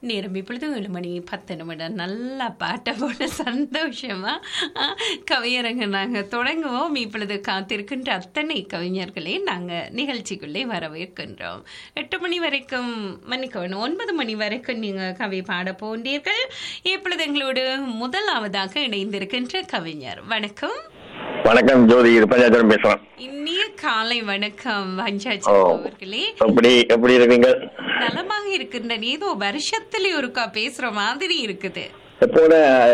நேரம் இப்பொழுது ஏழு மணி பத்து நிமிடம் நல்லா பாட்டை போட சந்தோஷமா ஆ, கவியரங்க நாங்கள் தொடங்குவோம் இப்பொழுது காத்திருக்கின்ற அத்தனை கவிஞர்களே நாங்கள் நிகழ்ச்சிக்குள்ளே வரவேற்கின்றோம் எட்டு மணி வரைக்கும் மன்னிக்கணும் ஒன்பது மணி வரைக்கும் நீங்கள் கவி பாட போன்றீர்கள் இப்பொழுது எங்களோடு முதலாவதாக இணைந்திருக்கின்ற கவிஞர் வணக்கம் வணக்கம் ஜோதி பஞ்சாயத்து பேசுறேன் இனிய காலை வணக்கம் பஞ்சாச்சி ஓ. அவர்களே எப்படி எப்படி இருக்கீங்க நலமாக இருக்கின்ற ஏதோ வருஷத்துல ஒருக்கா பேசுற மாதிரி இருக்குது போன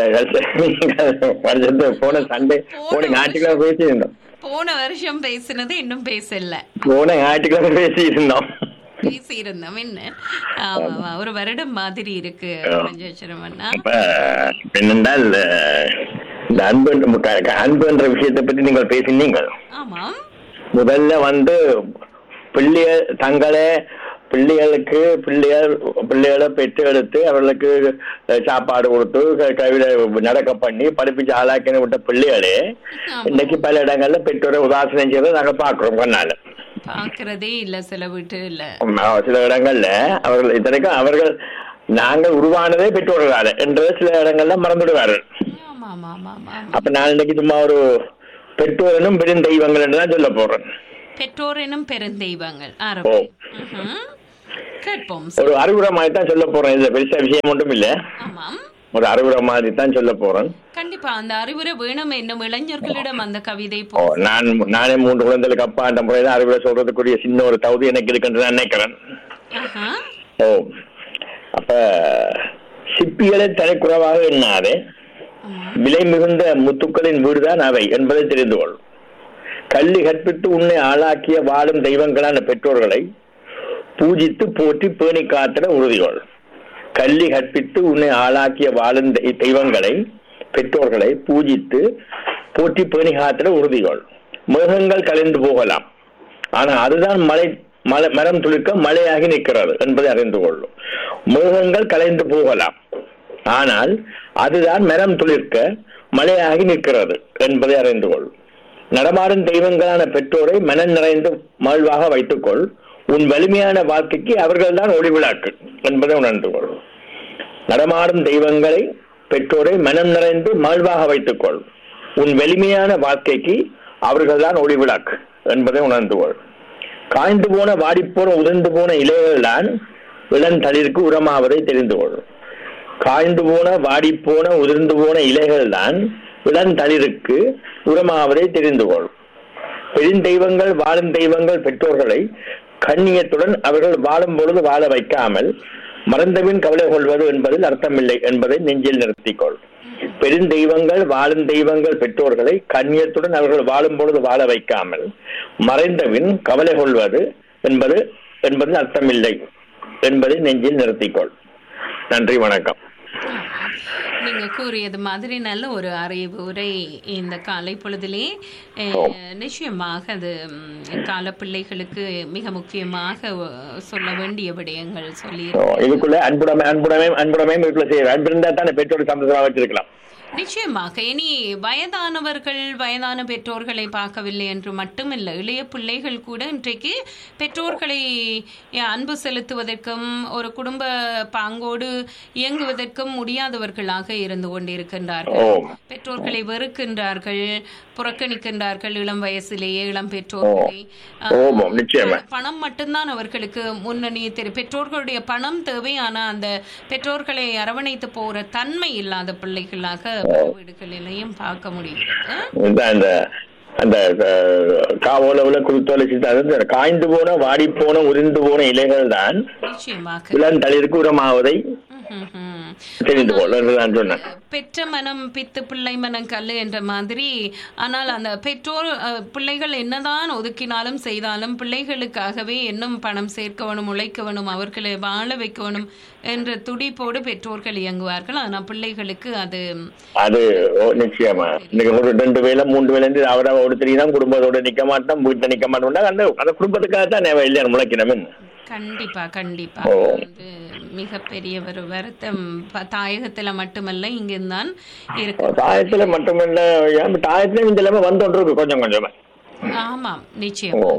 வருஷத்து போன சண்டே போன ஞாயிற்றுக்கிழமை பேசியிருந்தோம் போன வருஷம் பேசுனது இன்னும் பேசல போன ஞாயிற்றுக்கிழமை பேசியிருந்தோம் பேசி இருந்தோம் என்ன ஆமா, ஆமா. ஒரு வருடம் மாதிரி இருக்கு பஞ்சாச்சரம் அண்ணா அப்ப என்னென்றால் அஹ், இந்த அன்பு என்ற- க- க- அன்பு என்ற விஷயத்தை பற்றி நீங்கள் பேசினீங்கள் ஆமாம் முதல்ல வந்து பிள்ளைகள் தங்களே பிள்ளைகளுக்கு பிள்ளைகள் பிள்ளைகளை பெற்று எடுத்து அவர்களுக்கு அஹ், சாப்பாடு கொடுத்து க- கவிதை நடக்க பண்ணி படிப்பிச்சு ஆளாக்கின விட்ட பிள்ளைகளே ஆமா. இன்னைக்கு பல இடங்கள்ல பெற்றோரை உதாசனம் செய்யறதை நாங்க பாக்குறோம் கண்ணால பாக்குறதே இல்ல சில வீட்டு இல்ல ஆமா, சில இடங்கள்ல அவர்கள் இத்தனைக்கும் அவர்கள் நாங்கள் உருவானதே பெற்றோர்களால என்றதை சில இடங்கள்ல மறந்துடுவார்கள் ஆமா ஆமா ஆமா ஆமா ஆமா. அப்ப நான் இன்னைக்கு சும்மா ஒரு பெற்றோரனும் பெருந்தெய்வங்கள் என்று தான் சொல்ல போறேன் பெற்றோர் எனும் பெருந்தெய்வங்கள் ஓ ஆரம்பி ம்ஹும். கேட்போம் ஒரு அறிவுரை மாதிரி தான் சொல்ல போறேன் இதுல பெருசா விஷயம் ஒன்றும் இல்ல ஆமாம் ஒரு அறிவுரை மாதிரி தான் சொல்ல போறேன் கண்டிப்பா அந்த அறிவுரை வேணும் என்னும் இளைஞர்களிடம் அந்த கவிதை ஓ போ நான் நானே மூன்று குழந்தைகளுக்கு அப்பா அந்த முறையில் அறிவுரை சொல்றதுக்குரிய சின்ன ஒரு தகுதி எனக்கு இருக்குன்னு நான் நினைக்கிறேன் ஆஹா. ஓ அப்ப சிப்பிகளை தலைக்குறவாக எண்ணாதே ஆமா. விலை மிகுந்த முத்துக்களின் வீடுதான் அவை என்பதை தெரிந்து கொள் கல்வி கற்பித்து உன்னை ஆளாக்கிய வாழும் தெய்வங்களான பெற்றோர்களை பூஜித்து போற்றி பேணி காத்திட உறுதிகொள் கல்வி கற்பித்து உன்னை ஆளாக்கிய வாழும் தெய்- தெய்வங்களை பெற்றோர்களை பூஜித்து போற்றி பேணி காத்திட உறுதிகொள் மிருகங்கள் கலைந்து போகலாம் ஆனா அதுதான் மலை மலை மரம் துளிர்க்க மழையாகி நிற்கிறது என்பதை அறிந்து கொள்ளும் மிருகங்கள் கலைந்து போகலாம் ஆனால் அதுதான் மரம் துளிர்க்க மழையாகி நிற்கிறது என்பதை அறிந்து கொள் நடமாடும் தெய்வங்களான பெற்றோரை மனம் நிறைந்து மகிழ்வாக வைத்துக்கொள் உன் வலிமையான வாழ்க்கைக்கு அவர்கள்தான் ஒளிவிழாக்கு என்பதை உணர்ந்து கொள் நடமாடும் தெய்வங்களை பெற்றோரை மனம் நிறைந்து மகிழ்வாக வைத்துக்கொள் உன் வலிமையான வாழ்க்கைக்கு அவர்கள்தான் ஒளிவிளக்கு என்பதை உணர்ந்து கொள் காய்ந்து போன வாடிப்போன உதிர்ந்து போன இலைகள் தான் இளந்தளிருக்கு உரமாவதை தெரிந்து கொள் காய்ந்து போன வாடிப்போன உதிர்ந்து போன இலைகள் தான் இளந்தளிருக்கு உரமாவதை தெரிந்து கொள் பெருந்தெய்வங்கள் வாழும் தெய்வங்கள் பெற்றோர்களை கண்ணியத்துடன் அவர்கள் வாழும் பொழுது வாழ வைக்காமல் மறந்தபின் கவலை கொள்வது என்பதில் அர்த்தமில்லை என்பதை நெஞ்சில் நிறுத்திக்கொள் பெருந்தெய்வங்கள் வாழும் தெய்வங்கள் பெற்றோர்களை கண்ணியத்துடன் அவர்கள் வாழும் பொழுது வாழ வைக்காமல் மறைந்தபின் கவலை கொள்வது என்பது என்பதில் அர்த்தமில்லை என்பதை நெஞ்சில் நிறுத்திக்கொள் நன்றி வணக்கம் நீங்க கூறியது மாதிரி நல்ல ஒரு அறிவுரை இந்த காலை பொழுதிலே அஹ், நிச்சயமாக அது ம், கால பிள்ளைகளுக்கு மிக முக்கியமாக அஹ், சொல்ல வேண்டிய விடயங்கள் சொல்லி ஓ, இதுக்குள்ள அன்புடமை அன்புடமை அன்புடமை வீட்டுல செய்யற அன்பு இருந்தா தானே பெற்றோர் சந்தோஷமா வச்சிருக்கலாம் நிச்சயமாக இனி வயதானவர்கள் வயதான பெற்றோர்களை பார்க்கவில்லை என்று மட்டுமில்லை இளைய பிள்ளைகள் கூட இன்றைக்கு பெற்றோர்களை அஹ், அன்பு செலுத்துவதற்கும் ஒரு குடும்ப பாங்கோடு இயங்குவதற்கும் முடியாதவர்களாக இருந்து கொண்டிருக்கின்றார்கள் ஓ பெற்றோர்களை வெறுக்கின்றார்கள் புறக்கணிக்கின்றார்கள் இளம் வயசிலேயே இளம் பெற்றோர்களை அஹ், ஓமம் நிச்சயமா பணம் மட்டும்தான் அவர்களுக்கு முன்னணி தெரியும் பெற்றோர்களுடைய பணம் தேவை ஆனா அந்த பெற்றோர்களை அரவணைத்து போற தன்மை இல்லாத பிள்ளைகளாக பல வீடுகளிலையும் பார்க்க முடிகிறது இந்த அந்த அந்த காவோலவுல குருத்தோலை சித்தாந்த காய்ந்து போன வாடி போன உதிர்ந்து போன இலைகள் தான் நிச்சயமாக இளந்தளிருக்கு உரமாவதை ம்ஹும், ம்ஹும். தெரிந்து கொள் என்று நான் சொன்னேன் பெற்ற மனம் பித்து பிள்ளை மனம் கல்லு என்ற மாதிரி ஆனால் அந்த பெற்றோர் அஹ், பிள்ளைகள் என்னதான் ஒதுக்கினாலும் செய்தாலும் பிள்ளைகளுக்காகவே இன்னும் பணம் சேர்க்க வேணும் உழைக்க வேணும் அவர்களை வாழ வைக்க வேணும் என்ற துடிப்போடு பெற்றோர்கள் இயங்குவார்கள் ஆனால் பிள்ளைகளுக்கு அது அது ஓ, நிச்சயமா இன்னைக்கு ஒரு ரெண்டு வேலை மூன்று வேலை அவரை ஒடுத்தினா குடும்பத்தோட நிக்க மாட்டோம் வீட்டுல நிக்க மாட்டோம்னா அந்த அந்த குடும்பத்துக்காக தான் நான் இல்லையா முளைக்கணும் கண்டிப்பா கண்டிப்பா ஓ. வந்து மிகப்பெரிய ஒரு வருத்தம் ப- தாயகத்துல மட்டுமல்ல இங்கிருந்தான் இருக்கு தாயத்துல மட்டுமல்ல ஏன் தாயத்துல இந்த இல்லாம வந்து இருக்கு கொஞ்சம் கொஞ்சமா ஆமாம் நிச்சயமாக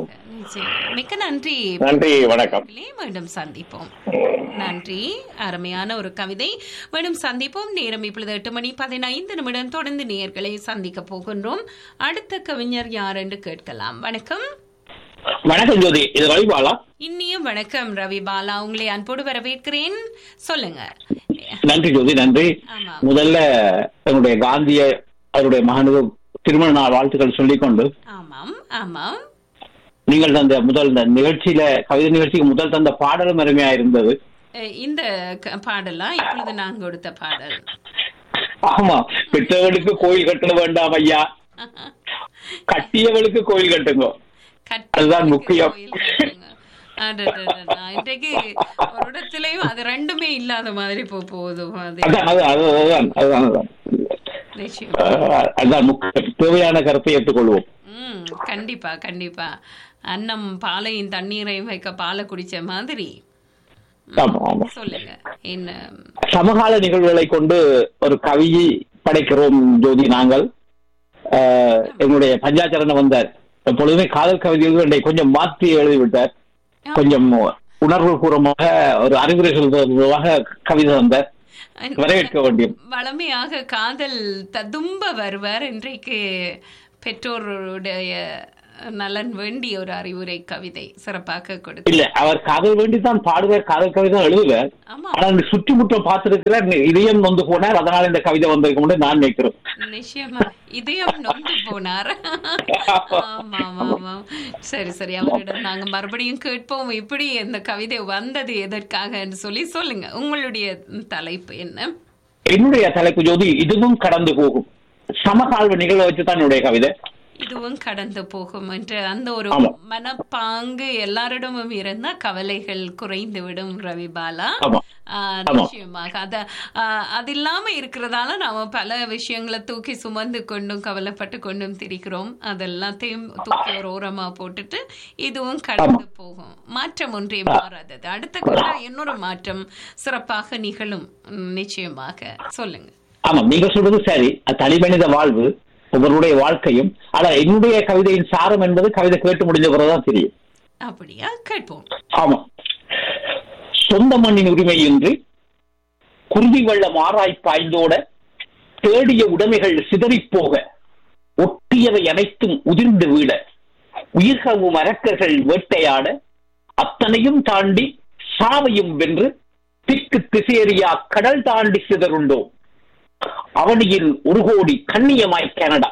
நிச்சயம். மிக்க நன்றி நன்றி வணக்கம் நேயர்களே, மீண்டும் சந்திப்போம் நன்றி அருமையான ஒரு கவிதை மீண்டும் சந்திப்போம் நேரம் இப்பொழுது எட்டு மணி பதினைந்து நிமிடம் தொடர்ந்து நேயர்களை சந்திக்க போகின்றோம் அடுத்த கவிஞர் யார் என்று கேட்கலாம் வணக்கம் வணக்கம் ஜோதி இது ரவிபாலா இன்னியும் வணக்கம் ரவி பாலா உங்களை அன்போடு வரவேற்கிறேன் சொல்லுங்க நன்றி ஜோதி நன்றி ஆமா முதல்ல என்னுடைய காந்திய அவருடைய மகனுக்கு திருமண நாள் வாழ்த்துக்கள் சொல்லிக்கொண்டு ஆமாம் ஆமாம் நீங்கள் தந்த முதல் இந்த நிகழ்ச்சியில கவிதை நிகழ்ச்சிக்கு முதல் தந்த பாடலும் அருமையா இருந்தது அஹ் இந்த க- பாடலா இப்பொழுது நான் கொடுத்த பாடல் ஆமா பெற்றவளுக்கு கோயில் கட்ட வேண்டாம் ஐயா கட்டியவளுக்கு கோயில் கட்டுங்க கட்டி அதுதான் முக்கியம். கோயில் கட்டுங்க. அடடடடா. இன்றைக்கு ஒரு இடத்துலயும் அது ரெண்டுமே இல்லாத மாதிரி போ போகுது அது அதான் அது அது- அதுதான் அதுதான் அதுதான் நிச்சயம் அஹ், அதுதான் முக்கிய தேவையான கருத்தை ஏற்றுக்கொள்வோம் ம் கண்டிப்பா கண்டிப்பா அன்னம் பாலையும் தண்ணீரையும் வைக்க பாலை குடிச்ச மாதிரி ஆமா ஆமா சொல்லுங்க என்ன சமகால நிகழ்வுகளை கொண்டு ஒரு கவி படைக்கிறோம் ஜோதி நாங்கள் அஹ், எங்களுடைய பஞ்சாச்சரண வந்தார் எப்பொழுதுமே காதல் கவிதைகள் என்னை கொஞ்சம் மாற்றி எழுதிவிட்டார் கொஞ்சம் உணர்வு பூர்வமாக ஒரு அறிவுரை சொல்வதாக கவிதை வந்தார் வரவேற்க வேண்டியும் வளமையாக காதல் ததும்ப வருவார் இன்றைக்கு பெற்றோருடைய நலன் வேண்டிய ஒரு அறிவுரை கவிதை சிறப்பாக கொடுத்து இல்ல அவர் காதல் வேண்டி தான் பாடுவார் காதல் கவிதை தான் எழுதுவார் ஆமா ஆனா இந்த சுற்றி முற்றம் பார்த்திருக்கிறார் இதயம் நொந்து போனார் அதனால இந்த கவிதை வந்திருக்கும் நான் நினைக்கிறேன் நிச்சயமா இதயம் நொந்து போனார் ஆமா ஆமா ஆமா சரி சரி அவரிடம் நாங்க மறுபடியும் கேட்போம் இப்படி இந்த கவிதை வந்தது எதற்காக சொல்லி சொல்லுங்க உங்களுடைய தலைப்பு என்ன என்னுடைய தலைப்பு ஜோதி இதுவும் கடந்து போகும் சமகால நிகழ்வை வச்சு தான் என்னுடைய கவிதை இதுவும் கடந்து போகும் என்று அந்த ஒரு ஆமா. மனப்பாங்கு எல்லாரிடமும் இருந்தா கவலைகள் குறைந்து விடும் ரவிபாலா ஆமா ஆஹ் ஆமா. நிச்சயமாக அத ஆஹ் அது இல்லாம இருக்கிறதால நாம பல விஷயங்களை தூக்கி சுமந்து கொண்டும் கவலைப்பட்டு கொண்டும் திரிக்கிறோம் அதெல்லாத்தையும் தூக்கி ஒரு ஓரமா போட்டுட்டு இதுவும் கடந்து போகும் மாற்றம் ஒன்றே மாறாதது அடுத்த கட்டா இன்னொரு மாற்றம் சிறப்பாக நிகழும் உம், நிச்சயமாக சொல்லுங்க ஆமா நீங்க சொல்றது சரி அது தனிமனித வாழ்வு ஒவ்வொருடைய வாழ்க்கையும் ஆனா என்னுடைய கவிதையின் சாரம் என்பது கவிதை கேட்டு முடிஞ்ச பிறகுதான் தெரியும் அப்படியா கேட்போம் ஆமா சொந்த மண்ணின் உரிமையின்றி குருதி வெள்ளம் ஆராய் பாய்ந்தோட தேடிய உடைமைகள் சிதறிப் போக ஒட்டியவை அனைத்தும் உதிர்ந்து வீட உயிர்கவும் அரக்கர்கள் வேட்டையாட அத்தனையும் தாண்டி சாவையும் வென்று திக்கு திசேரியா கடல் தாண்டி சிதறுண்டோம் அவனியில் ஒரு கோடி கண்ணியமாய் கனடா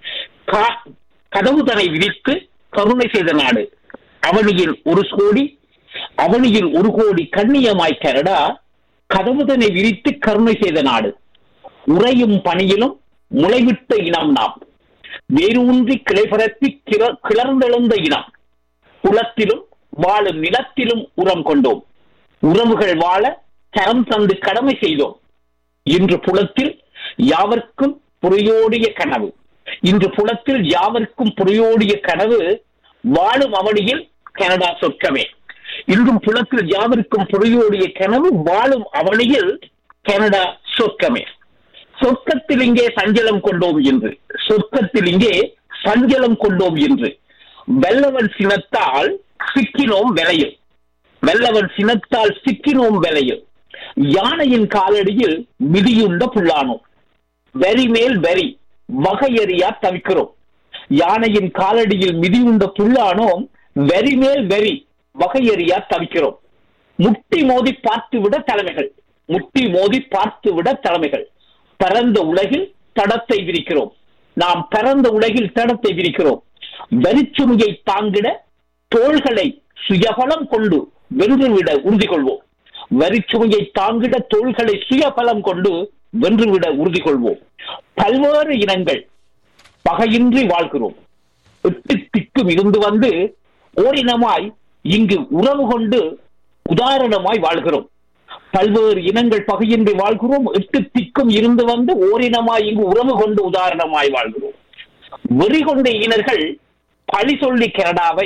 கா- கதவு தனை விரித்து கருணை செய்த நாடு அவனியில் ஒரு கோடி அவனியில் ஒரு கோடி கண்ணியமாய் கனடா கதவு தனை விரித்து கருணை செய்த நாடு உறையும் பணியிலும் முளைவிட்ட இனம் நாம் வேரூன்றி கிளைபரத்தி கிள- கிளர்ந்தெழுந்த இனம் குலத்திலும் வாழும் நிலத்திலும் உரம் கொண்டோம் உறவுகள் வாழ கரம் தந்து கடமை செய்தோம் இன்று புலத்தில் யாவர்க்கும் புரியோடிய கனவு இன்று புலத்தில் யாவர்க்கும் புரியோடிய கனவு வாழும் அவனியில் கனடா சொர்க்கமே இன்றும் புலத்தில் யாவருக்கும் புரியோடிய கனவு வாழும் அவனியில் கனடா சொர்க்கமே சொர்க்கத்தில் இங்கே சஞ்சலம் கொண்டோம் என்று சொர்க்கத்தில் இங்கே சஞ்சலம் கொண்டோம் என்று வெள்ளவன் சினத்தால் சிக்கினோம் விலையில் வெள்ளவன் சினத்தால் சிக்கினோம் விலையில் யானையின் காலடியில் மிதியுண்ட புல்லானோம் வெறி மேல் வெறி வகையறியா தவிக்கிறோம் யானையின் காலடியில் மிதியுண்ட புல்லானோம் வெறி மேல் வெறி வகையறியா தவிக்கிறோம் முட்டி மோதி பார்த்து விட தலைமைகள் முட்டி மோதி பார்த்து விட தலைமைகள் பரந்த உலகில் தடத்தை விரிக்கிறோம் நாம் பரந்த உலகில் தடத்தை விரிக்கிறோம் வெறிச்சுமையை தாங்கிட தோள்களை சுயபலம் கொண்டு வென்றுவிட உறுதி கொள்வோம் வரிச்சுமையை தாங்கிட தோள்களை சுயபலம் கொண்டு வென்றுவிட உறுதி கொள்வோம் பல்வேறு இனங்கள் பகையின்றி வாழ்கிறோம் எட்டு திக்கும் இருந்து வந்து ஓரினமாய் இங்கு உறவு கொண்டு உதாரணமாய் வாழ்கிறோம் பல்வேறு இனங்கள் பகையின்றி வாழ்கிறோம் எட்டு திக்கும் இருந்து வந்து ஓரினமாய் இங்கு உறவு கொண்டு உதாரணமாய் வாழ்கிறோம் வெறி கொண்ட இனர்கள் பழி சொல்லி கனடாவை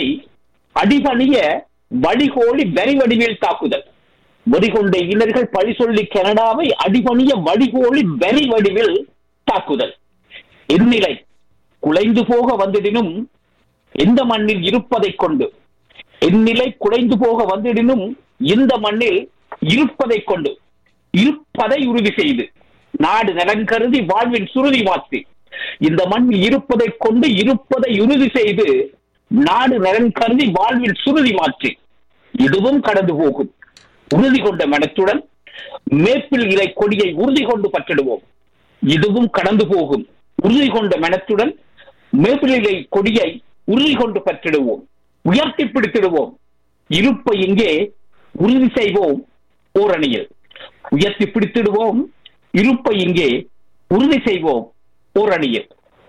அடிபணிய வடிகோலி வெறி வடிவில் தாக்குதல் வெறி கொண்ட இனர்கள் பழி சொல்லி கனடாவை அடிபணிய வடிகோலி வெறி வடிவில் தாக்குதல் இந்நிலை குலைந்து போக வந்திடினும் எந்த மண்ணில் இருப்பதைக் கொண்டு இந்நிலை குலைந்து போக வந்திடினும் இந்த மண்ணில் இருப்பதை கொண்டு இருப்பதை உறுதி செய்து நாடு நலன் கருதி வாழ்வின் சுருதி மாற்றி இந்த மண்ணில் இருப்பதை கொண்டு இருப்பதை உறுதி செய்து நாடு நலன் கருதி வாழ்வில் சுருதி மாற்றி இதுவும் கடந்து போகும் உறுதி கொண்ட மனத்துடன் மேப்பில் இலை கொடியை உறுதி கொண்டு பற்றிடுவோம் இதுவும் கடந்து போகும் உறுதி கொண்ட மனத்துடன் மேப்பில் இலை கொடியை உறுதி கொண்டு பற்றிடுவோம் உயர்த்தி பிடித்திடுவோம் இருப்பை இங்கே உறுதி செய்வோம் ஓரணியில் உயர்த்தி பிடித்திடுவோம் இருப்பை இங்கே உறுதி செய்வோம் ஓரணியில்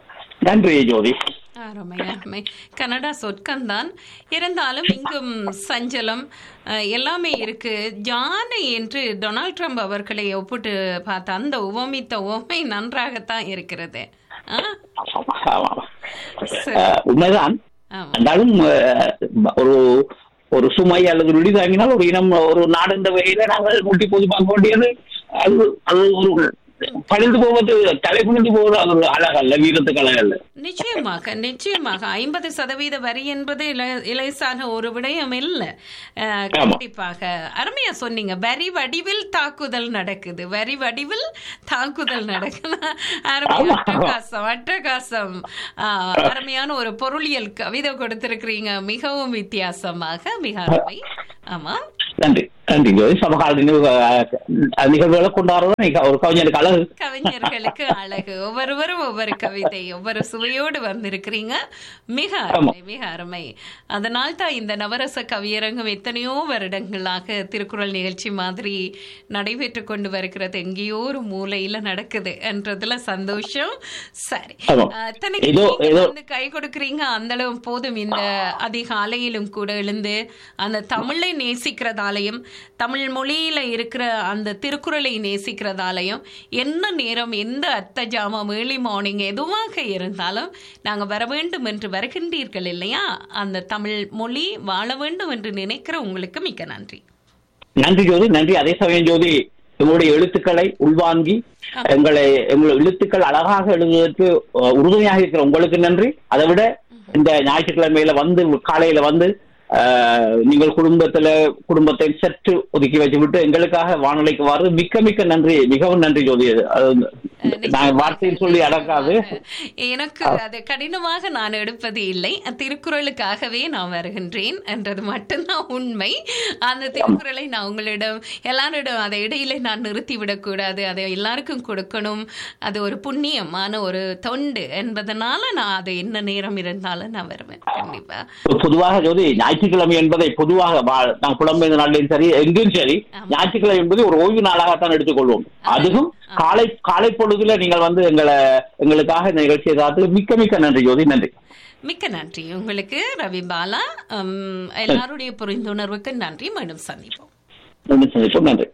நன்றி ஜோதி அருமை அருமை கனடா சொற்கம்தான் இருந்தாலும் இங்கும் சஞ்சலம் அஹ், எல்லாமே இருக்கு ஜானை என்று டொனால்ட் ட்ரம்ப் அவர்களை ஒப்பிட்டு பார்த்த அந்த உவமித்த உவமை நன்றாகத்தான் இருக்கிறது ஆ? ஆமா. சரி. அஹ், உண்மைதான் ஆமா இருந்தாலும் அஹ், ஒரு ஒரு சுமை அல்லது ஒரு இடி தாங்கினால் ஒரு இனம் ஒரு நாடு என்ற வகையில நாங்கள் முட்டி போது பார்க்க வேண்டியது அது அது ஒரு பழிந்து போவது தலை குனிந்து போவது அது ஒரு அழகல்ல வீரத்துக்கு அழகல்ல நிச்சயமாக நிச்சயமாக ஐம்பது சதவீத வரி என்பது இல- இலேசான ஒரு விடயம் இல்ல அஹ், கண்டிப்பாக அருமையா சொன்னீங்க வரி வடிவில் தாக்குதல் நடக்குது வரி வடிவில் தாக்குதல் நடக்குது அருமை ஆமா. அட்டகாசம் அட்டகாசம் ஆஹ், அருமையான ஒரு பொருளியல் கவிதை கொடுத்திருக்கிறீங்க மிகவும் வித்தியாசமாக மிக அருமை ஆமா நன்றி நன்றி ஜோதி சமகால நினைவு அஹ், நிகழ்வுகளை கொண்டாடுறது மிக ஒரு கவிஞருக்கு அழகு கவிஞர்களுக்கு அழகு ஒவ்வொருவரும் ஒவ்வொரு கவிதை ஒவ்வொரு சுவையோடு வந்திருக்கிறீங்க மிக அருமை மிக அருமை அதனால் தான் இந்த நவரச கவியரங்கம் எத்தனையோ வருடங்களாக திருக்குறள் நிகழ்ச்சி மாதிரி நடைபெற்று கொண்டு வருகிறது எங்கேயோ ஒரு மூலையில நடக்குது என்றதுல சந்தோஷம் சரி ஆமா. அஹ், எத்தனை ஏதோ- நீங்க ஏதோ- வந்து கை கொடுக்குறீங்க அந்த அளவு போதும் இந்த அதிகாலையிலும் கூட எழுந்து அந்த தமிழை நேசிக்கிறதாலையும் தமிழ் மொழியில இருக்கிற அந்த திருக்குறளை நேசிக்கிறதாலையும் என்ன நேரம் எந்த அர்த்த ஜாமம் ஏர்லி மார்னிங் எதுவாக இருந்தாலும் நாங்க வர வேண்டும் என்று வருகின்றீர்கள் இல்லையா அந்த தமிழ் மொழி வாழ வேண்டும் என்று நினைக்கிற உங்களுக்கு மிக்க நன்றி நன்றி ஜோதி நன்றி அதே சமயம் ஜோதி எங்களுடைய எழுத்துக்களை உள்வாங்கி எங்களை எங்களுடைய எழுத்துக்கள் அழகாக எழுதுவதற்கு அஹ், உறுதுணையாக இருக்கிற உங்களுக்கு நன்றி அதை விட இந்த ஞாயிற்றுக்கிழமையில வந்து காலையில வந்து அஹ், நீங்கள் குடும்பத்துல குடும்பத்தை சற்று ஒதுக்கி வச்சுவிட்டு எங்களுக்காக வானொலிக்கு வர்றது மிக்க மிக்க நன்றி மிகவும் நன்றி ஜோதி அது நான் வார்த்தையில் சொல்லி அடக்காது எனக்கு அது கடினமாக நான் எடுப்பது இல்லை திருக்குறளுக்காகவே நான் வருகின்றேன் என்றது மட்டும்தான் உண்மை அந்த திருக்குறளை நான் உங்களிடம் எல்லாரிடம் அதை இடையில நான் நிறுத்திவிடக் கூடாது அதை எல்லாருக்கும் கொடுக்கணும் அது ஒரு புண்ணியமான ஒரு தொண்டு என்பதனால நான் அது என்ன நேரம் இருந்தாலும் நான் வருவேன் கண்டிப்பா பொதுவாக ஜோதி ஞாயிற்றுக்கிழமை என்பதை பொதுவாக வா- நான் புலம்பெயர்ந்த நாட்டிலும் சரி எங்கும் சரி ஞாயிற்றுக்கிழமை என்பது ஒரு ஓய்வு நாளாகத்தான் எடுத்துக்கொள்வோம் அதுவும் காலை காலை பொழுதுல நீங்கள் வந்து எங்களை எங்களுக்காக இந்த நிகழ்ச்சியை காத்து மிக்க மிக்க நன்றி ஜோதி நன்றி மிக்க நன்றி உங்களுக்கு ரவி பாலா உம், எல்லாருடைய புரிந்துணர்வுக்கு நன்றி மீண்டும் சந்திப்போம் மீண்டும் சந்திப்போம் நன்றி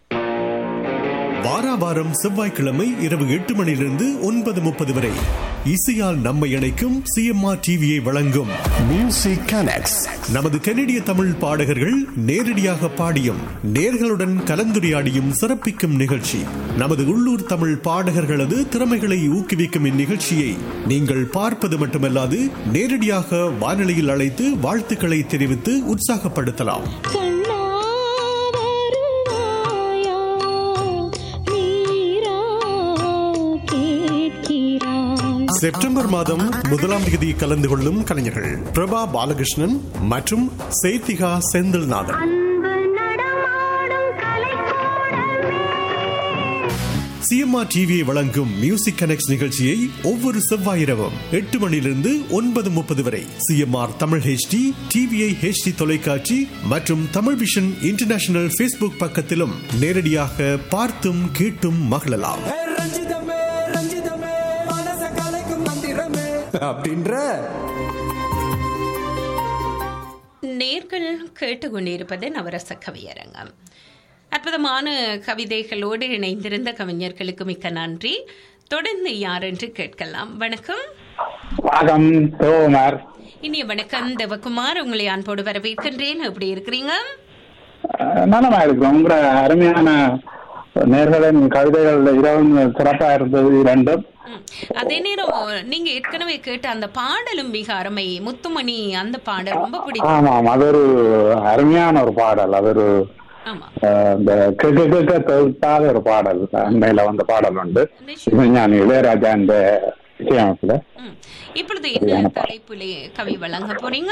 வாரா வாரம் செவ்வாய்க்கிழமை இரவு எட்டு மணியிலிருந்து ஒன்பது முப்பது வரை இசையால் நம்மை இணைக்கும் சிஎம்ஆர் டிவியை வழங்கும் Music Connects. நமது கனடிய தமிழ் பாடகர்கள் நேரடியாக பாடியும் நேர்களுடன் கலந்துரையாடியும் சிறப்பிக்கும் நிகழ்ச்சி நமது உள்ளூர் தமிழ் பாடகர்களது திறமைகளை ஊக்குவிக்கும் இந்நிகழ்ச்சியை நீங்கள் பார்ப்பது மட்டுமல்லாது நேரடியாக வானொலியில் அழைத்து வாழ்த்துக்களை தெரிவித்து உற்சாகப்படுத்தலாம் கண்ணா வருவாயா நீரா கேட்கிறாய் செப்டம்பர் மாதம் முதலாம் தேதி கலந்து கொள்ளும் கலைஞர்கள் பிரபா பாலகிருஷ்ணன் மற்றும் சேத்திகா செந்தில்நாதன் அன்பு நடமாடும் கலைக்கூடமே சிஎம்ஆர் டிவியை வழங்கும் மியூசிக் கனெக்ட் நிகழ்ச்சியை ஒவ்வொரு செவ்வாய் இரவும் எட்டு மணியிலிருந்து ஒன்பது முப்பது வரை CMR Tamil HD TVI HD தொலைக்காட்சி மற்றும் தமிழ் விஷன் இன்டர்நேஷனல் ஃபேஸ்புக் பக்கத்திலும் நேரடியாக பார்த்தும் கேட்டும் மகிழலாம் ஏ ரஞ்சிதமே ரஞ்சிதமே மனச கலைக்கும் மந்திரமே அப்படின்ற நேர்கள் கேட்டுக்கொண்டிருப்பது நவரச கவியரங்கம் அற்புதமான கவிதைகளோடு இணைந்திருந்த கவிஞர்களுக்கு மிக்க நன்றி தொடர்ந்து யார் என்று கேட்கலாம் வணக்கம் வணக்கம் சிவகுமார் இனிய வணக்கம் தேவகுமார் உங்களை அன்போடு வரவேற்கின்றேன் எப்படி இருக்கிறீங்க அஹ் நலமா இருக்கிறோம் உங்களோட அருமையான நேர்களின் கவிதைகள் இரவும் சிறப்பா இருந்தது இரண்டும் ம். அதே நேரம் நீங்க ஏற்கனவே கேட்ட அந்த பாடலும் மிக அருமை முத்துமணி அந்த பாடல் ரொம்ப பிடிக்கும் ஆமாம் அது ஒரு அருமையான ஒரு பாடல் அது ஒரு ஆமா அஹ், இந்த கேட்க கேட்க தவிர்த்தாத ஒரு பாடல் அண்மையில வந்த பாடல் உண்டு நிச்சயம். ஞானி இளையராஜா இந்த இசையமைப்புல ம். இப்பொழுது என்ன தலைப்பிலே கவி வழங்க போறீங்க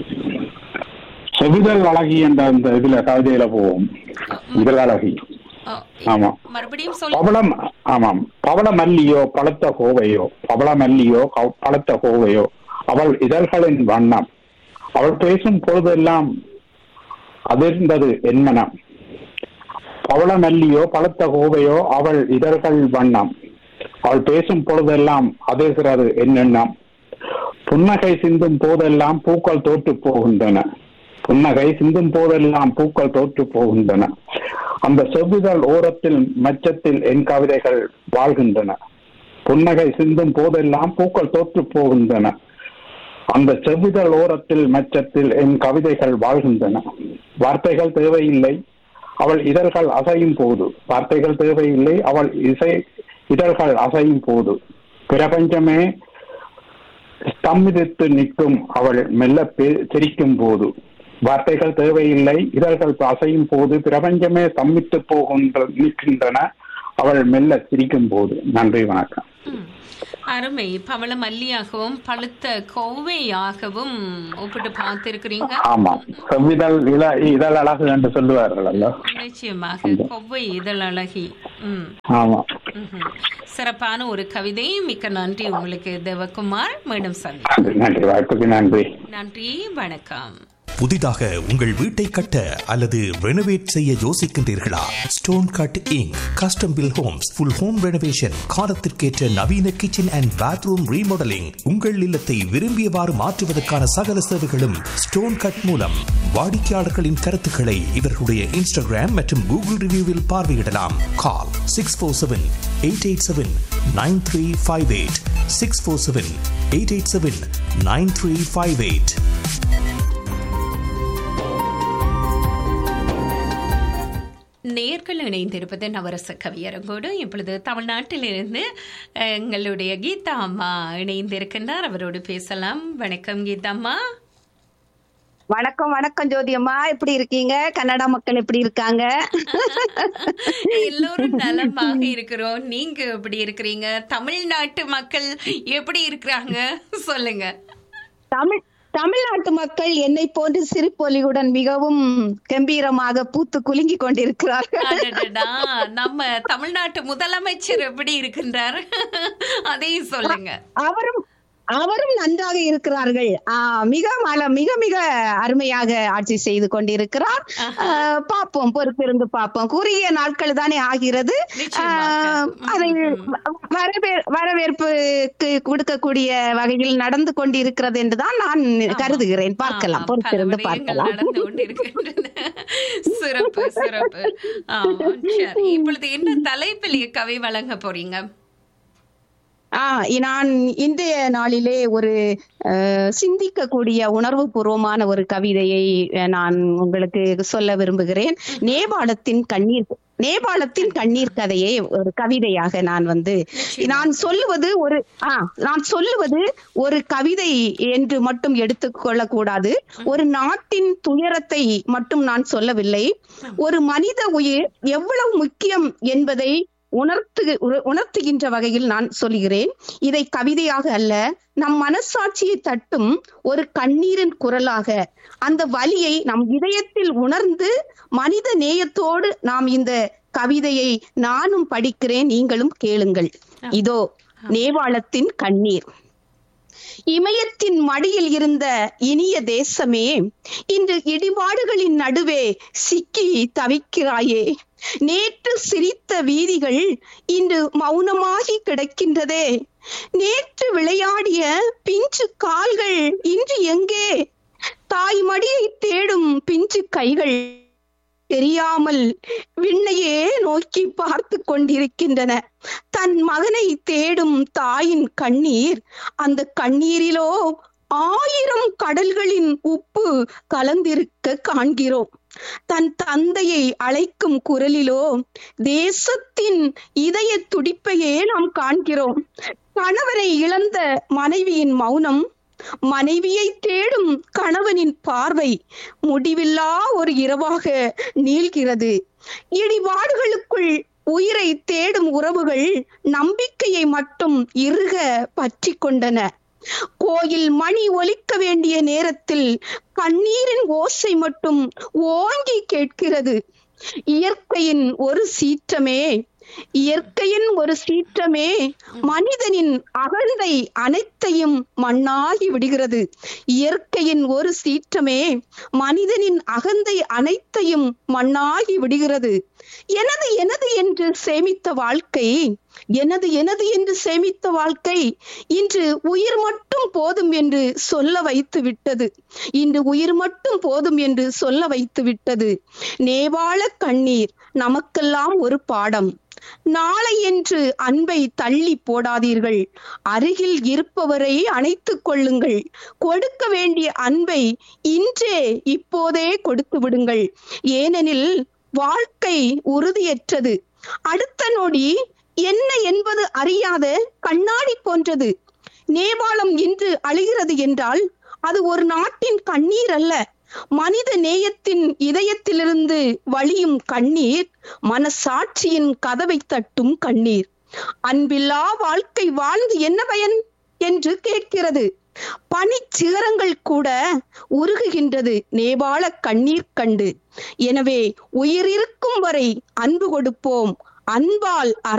செவிதல் அழகி என்ற அந்த இதுல கவிதையில போவோம் இதழ் அழகி ஓ, ஆமா மறுபடியும் சொல்லு பவளம் ஆமாம் பவள மல்லியோ பழுத்த கோவையோ பவள மல்லியோ கவ- பழுத்த கோவையோ அவள் இதழ்களின் வண்ணம் அவள் பேசும் பொழுதெல்லாம் அதிர்ந்தது என் மனம் பவள மல்லியோ பழுத்த கோவையோ அவள் இதழ்கள் வண்ணம் அவள் பேசும் பொழுதெல்லாம் அதிர்கிறது என் எண்ணம் புன்னகை சிந்தும் போதெல்லாம் பூக்கள் தோற்று போகின்றன புன்னகை சிந்தும் போதெல்லாம் பூக்கள் தோற்று போகின்றன அந்த செவ்விதழ் ஓரத்தில் மச்சத்தில் என் கவிதைகள் வாழ்கின்றன புன்னகை சிந்தும் போதெல்லாம் பூக்கள் தோற்று போகின்றன அந்த செவ்விதழ் ஓரத்தில் மச்சத்தில் என் கவிதைகள் வாழ்கின்றன வார்த்தைகள் தேவையில்லை அவள் இதழ்கள் அசையும் போது வார்த்தைகள் தேவையில்லை அவள் இசை இதழ்கள் அசையும் போது பிரபஞ்சமே ஸ்தம்பித்து நிற்கும் அவள் மெல்ல பே- சிரிக்கும் போது வார்த்தைகள் தேவையில்லை இதழ்கள் அசையும் போது பிரபஞ்சமே ஸ்தம்பித்து போகின்ற நிற்கின்றன அவள் மெல்ல சிரிக்கும் போது நன்றி வணக்கம் ம். அருமை பவள மல்லியாகவும் பழுத்த கோவையாகவும் ஒப்பிட்டு பார்த்திருக்கிறீங்க ஆமாம் செவ்விதழ் இல இதழ் அழகு என்று சொல்லுவார்கள் அல்ல நிச்சயமாக கொவ்வை இதழ் அழகி ம் ஆமா ம்ஹும். சிறப்பான ஒரு கவிதை மிக்க நன்றி உங்களுக்கு தேவகுமார் மீண்டும் சந்தி நன்றி நன்றி வாய்ப்புக்கு நன்றி நன்றி வணக்கம் புதிதாக உங்கள் வீட்டை கட்ட அல்லது ரெனோவேட் செய்ய யோசிக்கின்றீர்களா stone cut inc custom build homes full home renovation காலத்திற்கேற்ற நவீன கிச்சன் அண்ட் பாத்ரூம் ரீமாடலிங் உங்கள் இல்லத்தை விரும்பியவாறு மாற்றுவதற்கான சகல சேவைகளும் ஸ்டோன் கட் மூலம் வாடிக்கையாளர்களின் கருத்துக்களை இவர்களுடைய இன்ஸ்டாகிராம் மற்றும் கூகுள் ரிவ்யூவில் பார்வையிடலாம் call six four seven eight eight seven nine three five eight six four seven eight eight seven nine three five eight நேர்கள் இணைந்திருப்பது நவரச கவியரங்கோடு இப்பொழுது தமிழ்நாட்டிலிருந்து அஹ், எங்களுடைய கீதா அம்மா இணைந்திருக்கின்றார் அவரோடு பேசலாம் வணக்கம் கீதா அம்மா வணக்கம் வணக்கம் ஜோதி அம்மா எப்படி இருக்கீங்க கன்னடா மக்கள் எப்படி இருக்காங்க எல்லோரும் நலமாக இருக்கிறோம் நீங்க எப்படி இருக்கிறீங்க தமிழ்நாட்டு மக்கள் எப்படி இருக்கிறாங்க சொல்லுங்க தமிழ் தமிழ்நாட்டு மக்கள் என்னை போன்று சிரிப்பொலியுடன் மிகவும் கம்பீரமாக பூத்து குலுங்கி கொண்டிருக்கிறார்கள் அடடடா, நம்ம தமிழ்நாட்டு முதலமைச்சர் எப்படி இருக்கின்றார் அதையும் சொல்லுங்க அவரும் அவரும் நன்றாக இருக்கிறார்கள் ஆஹ் மிக மல மிக மிக அருமையாக ஆட்சி செய்து கொண்டிருக்கிறார் ஆஹ் பார்ப்போம் பொறுத்திருந்து பார்ப்போம் குறுகிய நாட்கள் தானே ஆகிறது ஆஹ் அதை வரவே வரவேற்புக்கு கொடுக்கக்கூடிய வகையில் நடந்து கொண்டிருக்கிறது என்றுதான் நான் கருதுகிறேன் பார்க்கலாம் பொறுத்திருந்து விடயங்கள் பார்க்கலாம் நடந்து கொண்டிருக்கின்றன சிறப்பு சிறப்பு ஆமா, சரி இப்பொழுது என்ன தலைப்பில் கவி வழங்க போறீங்க ஆஹ் நான் இன்றைய நாளிலே ஒரு அஹ், சிந்திக்கக்கூடிய உணர்வு பூர்வமான ஒரு கவிதையை அஹ், நான் உங்களுக்கு சொல்ல விரும்புகிறேன் நேபாளத்தின் கண்ணீர் நேபாளத்தின் கண்ணீர் கதையை ஒரு கவிதையாக நான் வந்து நான் சொல்லுவது ஒரு ஆ நான் சொல்லுவது ஒரு கவிதை என்று மட்டும் எடுத்துக்கொள்ள கூடாது ஒரு நாட்டின் துயரத்தை மட்டும் நான் சொல்லவில்லை ஒரு மனித உயிர் எவ்வளவு முக்கியம் என்பதை உணர்த்து உண- உணர்த்துகின்ற வகையில் நான் சொல்கிறேன் இதை கவிதையாக அல்ல நம் மனசாட்சியை தட்டும் ஒரு கண்ணீரின் குரலாக அந்த வலியை நம் இதயத்தில் உணர்ந்து மனித நேயத்தோடு நாம் இந்த கவிதையை நானும் படிக்கிறேன் நீங்களும் கேளுங்கள் இதோ நேபாளத்தின் கண்ணீர் இமயத்தின் மடியில் இருந்த இனிய தேசமே இன்று இடிபாடுகளின் நடுவே சிக்கி தவிக்கிறாயே நேற்று சிரித்த வீதிகள் இன்று மௌனமாகி கிடக்கின்றதே நேற்று விளையாடிய பிஞ்சு கால்கள் இன்று எங்கே தாய் மடியை தேடும் பிஞ்சு கைகள் தெரியாமல் விண்ணையே நோக்கி பார்த்து கொண்டிருக்கின்றன தன் மகனை தேடும் தாயின் கண்ணீர் அந்த கண்ணீரிலோ ஆயிரம் கடல்களின் உப்பு கலந்திருக்க காண்கிறோம் தன் தந்தையை அழைக்கும் குரலிலோ தேசத்தின் இதய துடிப்பையே நாம் காண்கிறோம் கணவரை இழந்த மனைவியின் மௌனம் மனைவியை தேடும் கணவனின் பார்வை முடிவில்லா ஒரு இரவாக நீள்கிறது இடிபாடுகளுக்குள் உயிரை தேடும் உறவுகள் நம்பிக்கையை மட்டும் இறுக பற்றி கொண்டன கோயில் மணி ஒலிக்க வேண்டிய நேரத்தில் கண்ணீரின் ஓசை மட்டும் ஓங்கி கேட்கிறது இயற்கையின் ஒரு சீற்றமே இயற்கையின் ஒரு சீற்றமே மனிதனின் அகந்தை அனைத்தையும் மண்ணாகி விடுகிறது இயற்கையின் ஒரு சீற்றமே மனிதனின் அகந்தை அனைத்தையும் மண்ணாகி விடுகிறது எனது எனது என்று சேமித்த வாழ்க்கை எனது எனது என்று சேமித்த வாழ்க்கை இன்று உயிர் மட்டும் போதும் என்று சொல்ல வைத்து விட்டது இன்று உயிர் மட்டும் போதும் என்று சொல்ல வைத்து விட்டது நேவாள கண்ணீர் நமக்கெல்லாம் ஒரு பாடம் நாளை என்று அன்பை தள்ளி போடாதீர்கள் அருகில் இருப்பவரை அணைத்துக் கொள்ளுங்கள் கொடுக்க வேண்டிய அன்பை இன்றே இப்போதே கொடுத்து விடுங்கள் ஏனெனில் வாழ்க்கை உறுதியற்றது அடுத்த நொடி என்ன என்பது அறியாத கண்ணாடி போன்றது நேபாளம் இன்று அழுகிறது என்றால் அது ஒரு நாட்டின் கண்ணீர் அல்ல மனித நேயத்தின் இதயத்திலிருந்து வழியும் கண்ணீர் மனசாட்சியின் கதவை தட்டும் கண்ணீர் அன்பில்லா வாழ்க்கை வாழ்ந்து என்ன பயன் என்று கேட்கிறது பனிச்சிகரங்கள் கூட உருகுகின்றது நேபாள கண்ணீர் கண்டு எனவே உயிர் இருக்கும் வரை அன்பு கொடுப்போம் அன்பால்